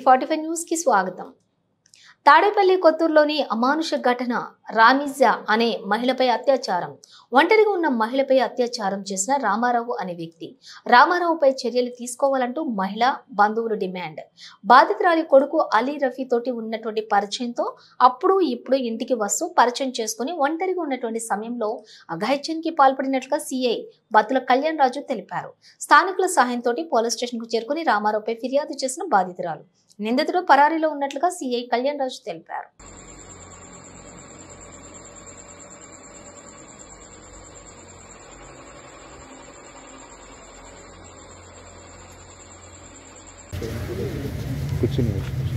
Forty five news కి స్వాగతం తాడేపల్లి కొత్తూరులోని అమానుష ఘటన రామిజా అనే మహిళపై అత్యాచారం ఒంటరిగా ఉన్న మహిళపై అత్యాచారం చేసిన రామారావు అనే వ్యక్తి రామారావుపై చర్యలు తీసుకోవాలంటూ మహిళ బంధువులు డిమాండ్ బాధితురాలి కొడుకు అలీ రఫీ తోటి ఉన్నటువంటి పరిచయంతో అప్పుడు ఇప్పుడు ఇంటికి వస్తూ పరిచయం చేసుకుని ఒంటరిగా ఉన్నటువంటి సమయంలో అఘాయిత్యానికి పాల్పడినట్లుగా సిఐ బత్తుల కళ్యాణ్ రాజు తెలిపారు స్థానికుల సహాయంతో పోలీస్ స్టేషన్ కు చేరుకుని రామారావుపై ఫిర్యాదు చేసిన బాధితురాలు నిందితుడు పరారీలో ఉన్నట్లుగా సిఐ కళ్యాణ్ రాజు తెలిపారు కూర్చుని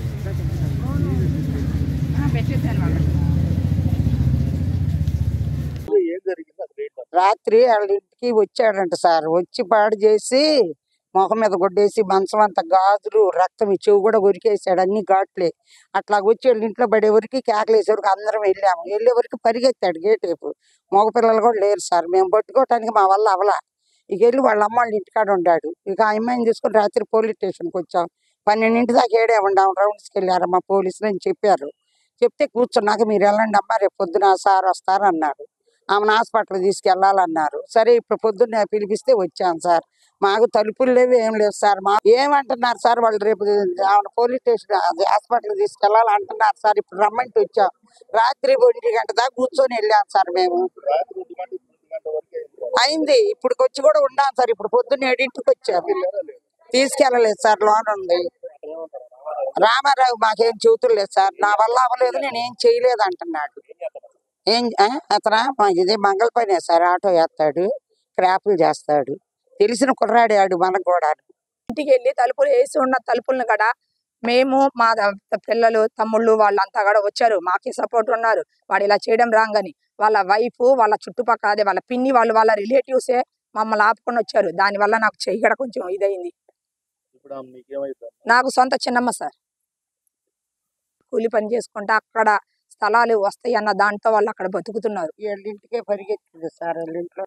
ఏం జరిగింది అది రేట్ రాత్రి వాళ్ళ ఇంటికి వచ్చాడంట సార్ వచ్చి పాడు చేసి మొహం మీద కొట్టేసి మంచం అంతా గాజులు రక్తం ఈ చెవు కూడా కొరికేసాడు అన్ని ఘాట్లే అట్లా వచ్చి వాళ్ళ ఇంట్లో పడేవరకు కేకలేసేవరకు అందరం వెళ్ళాము వెళ్ళేవరకు పరిగెత్తాడు గేట్ వైపు మగపిల్లలు కూడా లేరు సార్ మేము పట్టుకోవటానికి మా వల్ల అవలా ఇక వెళ్ళి వాళ్ళ అమ్మ వాళ్ళ ఇంటికాడ ఉన్నాడు ఇక ఆ అమ్మాయిని తీసుకొని రాత్రి పోలీస్ స్టేషన్కి వచ్చాం పన్నెండింటి దాకా ఏడే ఉండాము రౌండ్స్కి వెళ్ళారు మా పోలీసులు అని చెప్పారు చెప్తే కూర్చున్నాక మీరు వెళ్ళండి అమ్మా రేపు పొద్దున సార్ వస్తారు అన్నారు ఆమెను హాస్పిటల్ తీసుకెళ్లాలన్నారు సరే ఇప్పుడు పొద్దున్న పిలిపిస్తే వచ్చాను సార్ మాకు తలుపులు లేవు ఏం లేవు సార్ మా ఏమంటున్నారు సార్ వాళ్ళు రేపు ఆమెను పోలీస్ స్టేషన్ అది హాస్పిటల్ తీసుకెళ్ళాలి అంటున్నారు సార్ ఇప్పుడు రమ్మంటే వచ్చాం రాత్రి ఒంటి గంట దాకా కూర్చొని వెళ్ళాం సార్ మేము రాత్రి ఒంటి గంట తొమ్మిది గంట వరకు అయింది. అయింది ఇప్పుడు వచ్చి కూడా ఉన్నాం సార్ ఇప్పుడు పొద్దున్న ఏడింటికి వచ్చాము వెళ్ళారా లేదు? తీసుకెళ్ళలేదు సార్ లోన్ ఉంది ఏమంటారు? రామారావు మాకేం చెబుతులేదు సార్ నా వల్ల అవ్వలేదు నేను ఏం చేయలేదు అంటున్నాడు ఏం ఆ? అతను మా ఇది మంగళ పనే సార్ ఆటో వేస్తాడు క్రాపులు చేస్తాడు తెలిసిన కుర్రాడే ఆడు మనకు కూడా ఇంటికి వెళ్ళి తలుపులు వేసి ఉన్న తలుపులను కూడా మేము మా ద- పిల్లలు తమ్ముళ్ళు వాళ్ళంతా కూడా వచ్చారు మాకి సపోర్ట్ ఉన్నారు వాడు ఇలా చేయడం రాంగ్ అని వాళ్ళ వైఫ్ వాళ్ళ చుట్టుపక్కల అదే వాళ్ళ పిన్ని వాళ్ళు వాళ్ళ రిలేటివ్సే మమ్మల్ని ఆపుకొని వచ్చారు దానివల్ల నాకు చెయ్యి కూడా కొంచెం ఇదైంది ఇప్పుడు ఆమె మీకేమైంది నాకు సొంత చిన్నమ్మ సార్ కూలి పని చేసుకుంటే అక్కడ స్థలాలు వస్తాయి అన్న దాంతో వాళ్ళు అక్కడ బతుకుతున్నారు వీళ్ళ ఇంటికే పరిగెత్తింది సార్ వాళ్ళ ఇంట్లో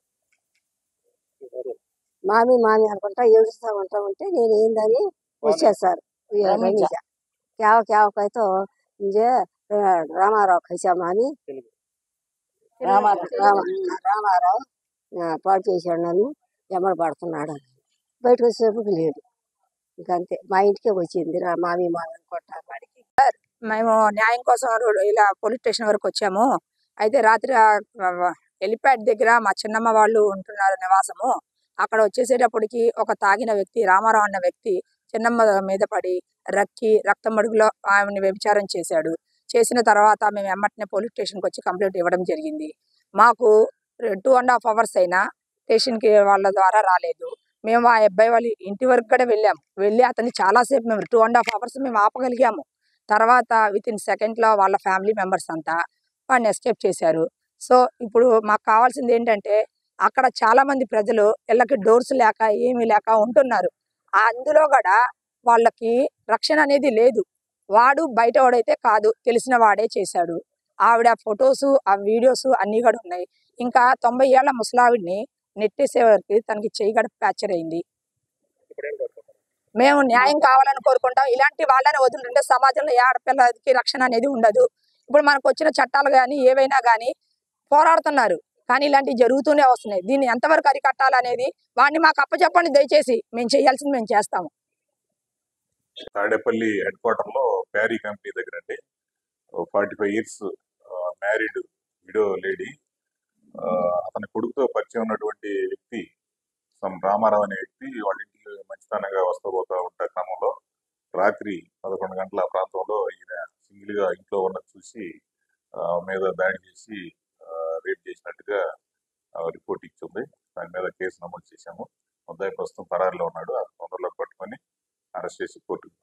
మామి మామి అనుకుంటా ఏడుస్తా ఉంటా ఉంటే నేను ఏందని వచ్చా సార్ ये రమీజ. रमीजा क्या हो क्या हो कहे तो मुझे अ, रामाराव खैसा मामी తెలుగు రామారావు రామ రామారావు ఆ, పాడు చేశాడు నన్ను ఎమ్మడి పడుతున్నాడు అని బయటకు వచ్చేటప్పుడు లేడు ఇక అంతే మా ఇంటికే వచ్చింది రా మామి మామి అనుకుంటా కాడికి మేము న్యాయం కోసం రో- ఇలా పోలీస్ స్టేషన్ వరకు వచ్చాము అయితే రాత్రి హెలిప్యాడ్ దగ్గర మా చిన్నమ్మ వాళ్ళు ఉంటున్నారు నివాసము అక్కడ వచ్చేసేటప్పటికి ఒక తాగిన వ్యక్తి రామారావు అన్న వ్యక్తి చిన్నమ్మ మీద పడి రక్కి రక్తం మడుగులో ఆమెను వ్యభిచారం చేశాడు చేసిన తర్వాత మేము ఎమ్మటనే పోలీస్ స్టేషన్కి వచ్చి కంప్లైంట్ ఇవ్వడం జరిగింది మాకు టూ అండ్ హాఫ్ అవర్స్ అయినా స్టేషన్కి వాళ్ళ ద్వారా రాలేదు మేము ఆ అబ్బాయి వాళ్ళ ఇంటి వరకు కూడా వెళ్ళాము వెళ్ళి అతన్ని చాలాసేపు మేము టూ అండ్ హాఫ్ అవర్స్ మేము ఆపగలిగాము తర్వాత విత్ ఇన్ సెకండ్లో వాళ్ళ ఫ్యామిలీ మెంబర్స్ అంతా వాడిని ఎస్కేప్ చేశారు సో ఇప్పుడు మాకు కావాల్సింది ఏంటంటే అక్కడ చాలా మంది ప్రజలు ఇళ్ళకి డోర్స్ లేక ఏమీ లేక ఉంటున్నారు ఆ అందులో కూడా వాళ్ళకి రక్షణ అనేది లేదు వాడు బయట వాడైతే కాదు తెలిసిన వాడే చేశాడు ఆవిడ ఫొటోస్ ఆ వీడియోస్ అన్నీ కూడా ఉన్నాయి ఇంకా తొంభై ఏళ్ల ముసలావిడిని నెట్టేసేవారికి తనకి చెయ్యి కూడా ఫ్రాక్చర్ అయింది ఇప్పుడు ఏం చేస్తారు? మేము న్యాయం కావాలని కోరుకుంటాం ఇలాంటి వాళ్ళని వదులుంటే సమాజంలో ఏ ఆడపిల్లకి రక్షణ అనేది ఉండదు ఇప్పుడు మనకు వచ్చిన చట్టాలు కానీ ఏవైనా కానీ పోరాడుతున్నారు కానీ ఇలాంటివి జరుగుతూనే వస్తున్నాయి దీన్ని ఎంతవరకు అరికట్టాలనేది వాడిని మాకు అప్పచెప్పండి దయచేసి మేము చేయాల్సింది మేము చేస్తాము తాడేపల్లి హెడ్ క్వార్టర్ లో ప్యారీ కంపెనీ దగ్గర అండి forty five years married widow lady అతని కొడుకుతో పరిచయం ఉన్నటువంటి వ్యక్తి సమ్ రామారావు అనే వ్యక్తి వాళ్ళ ఇంటికి మంచితనంగా వస్తూ పోతూ ఉంటా క్రమంలో రాత్రి పదకొండు గంటల ప్రాంతంలో ఈయన సింగిల్ గా ఇంట్లో ఉన్న చూసి ఆ, మీద దాడి చేసి రేప్ చేసినట్టుగా రిపోర్ట్ ఇచ్చింది దాని మీద కేసు నమోదు చేశాము ముద్దాయి ప్రస్తుతం పరారిలో ఉన్నాడు ఆ తొందరలో పట్టుకొని అరెస్ట్ చేసి కోర్టుకు